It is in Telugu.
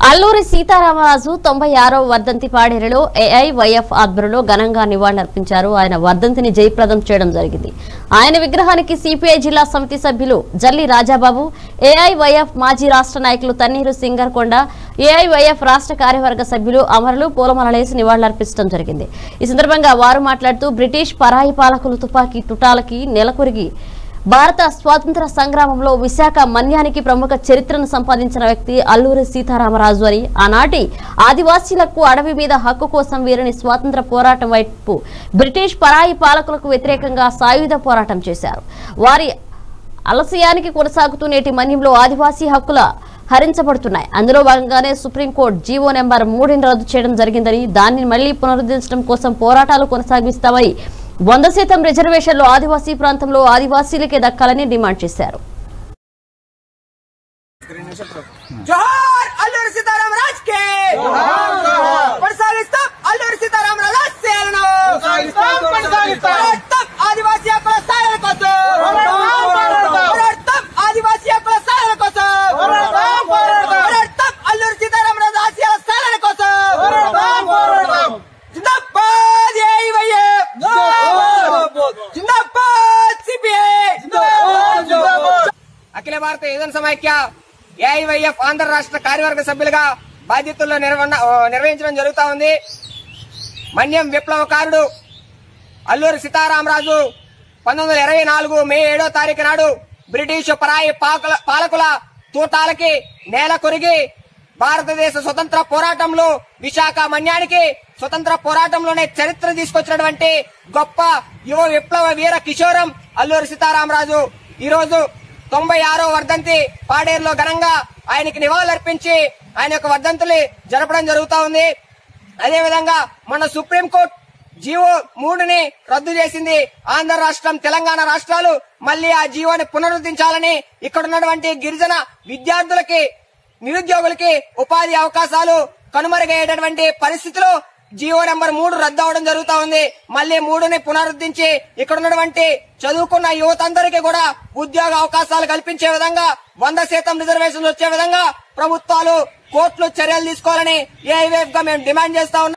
అల్లూరి సీతారామరాజు తొంభై ఆరో వర్ధంతి పాడేరులో ఏఐవైఎఫ్ ఆధ్వర్యంలో ఘనంగా నివాళులర్పించారు ఆయన వర్ధంతిని జయప్రదం చేయడం జరిగింది ఆయన విగ్రహానికి సిపిఐ జిల్లా సమితి సభ్యులు జల్లి రాజాబాబు ఏఐవైఎఫ్ మాజీ రాష్ట్ర నాయకులు తన్నీరు సింగర్కొండ ఏఐవైఎఫ్ రాష్ట్ర కార్యవర్గ సభ్యులు అమరులు పూలమాలలేసి నివాళులర్పించడం జరిగింది ఈ సందర్భంగా వారు మాట్లాడుతూ బ్రిటిష్ పరాయి పాలకులు తుపాకీ తుటాలకి నెలకొరిగి భారత స్వాతంత్ర సంగ్రామంలో విశాఖ మన్యానికి ప్రముఖ చరిత్రను సంపాదించిన వ్యక్తి అల్లూరి సీతారామరాజు అని ఆనాటి ఆదివాసీలకు అడవి మీద హక్కు కోసం వీరిని స్వాతంత్ర పోరాటం వైపు బ్రిటిష్ పరాయి పాలకులకు వ్యతిరేకంగా సాయుధ పోరాటం చేశారు వారి అలసయానికి కొనసాగుతూ నేటి మన్యంలో ఆదివాసీ హక్కుల హరించబడుతున్నాయి అందులో భాగంగానే సుప్రీంకోర్టు జీవో నెంబర్ మూడుని రద్దు చేయడం జరిగిందని దాన్ని మళ్లీ పునరుద్ధరించడం కోసం పోరాటాలు కొనసాగిస్తామని వంద శాతం రిజర్వేషన్లు ఆదివాసీ ప్రాంతంలో ఆదివాసీలకే దక్కాలని డిమాండ్ చేశారు జోహార్ అల్లూరి సీతారామరాజ్ కే కొనసాగిస్తాం అల్లూరి సీతారామరాజు సేలను పోరాడతాం ఆదివాసీ హక్కుల సాధన కోసం పోరాడతాం ఆదివాసీ హక్కుల సాధన కోసం పోరాడతాం అల్లూరి సీతారామరాజు ఆశయాల సాధన కోసం జిందాబాద్ ఏఐవైఎఫ్ జిందాబాద్ సిపిఐ అఖిల భారత యువజన సమైక్య ఏఐవైఎఫ్ ఆంధ్ర రాష్ట్ర కార్యవర్గ సభ్యులుగా బాధ్యతల్లో నిర్వహణ నిర్వహించడం జరుగుతా ఉంది మన్యం విప్లవకారుడు అల్లూరి సీతారామరాజు పంతొమ్మిది వందల ఇరవై నాలుగు మే ఏడో తారీఖు నాడు బ్రిటిష్ పరాయి పాకుల పాలకుల తూటాలకి నేల కొరిగి భారతదేశ స్వతంత్ర పోరాటంలో విశాఖ మన్యానికి స్వతంత్ర పోరాటంలోనే చరిత్ర తీసుకొచ్చినటువంటి గొప్ప యువ విప్లవ వీర కిషోరం అల్లూరి సీతారామరాజు ఈ రోజు తొంభై ఆరో వర్ధంతి పాడేరులో ఘనంగా ఆయనకి నివాళులర్పించి ఆయన యొక్క వర్ధంతులు జరపడం జరుగుతా ఉంది అదేవిధంగా మన సుప్రీంకోర్టు జీవో మూడుని రద్దు చేసింది ఆంధ్ర రాష్ట్రం తెలంగాణ రాష్ట్రాలు మళ్ళీ ఆ జీవోని పునరుద్ధరించాలని ఇక్కడ ఉన్నటువంటి గిరిజన విద్యార్థులకి నిరుద్యోగులకి ఉపాధి అవకాశాలు కనుమరుగయ్యేటటువంటి పరిస్థితిలో జీవో నెంబర్ మూడు రద్దు అవడం జరుగుతా ఉంది మళ్ళీ మూడుని పునరుద్ధరించి ఇక్కడ ఉన్నటువంటి చదువుకున్న యువత అందరికీ కూడా ఉద్యోగ అవకాశాలు కల్పించే విధంగా వంద శాతం రిజర్వేషన్లు వచ్చే విధంగా ప్రభుత్వాలు కోర్టులు చర్యలు తీసుకోవాలని ఏఐవేఫ్ గా మేము డిమాండ్ చేస్తా ఉన్నాం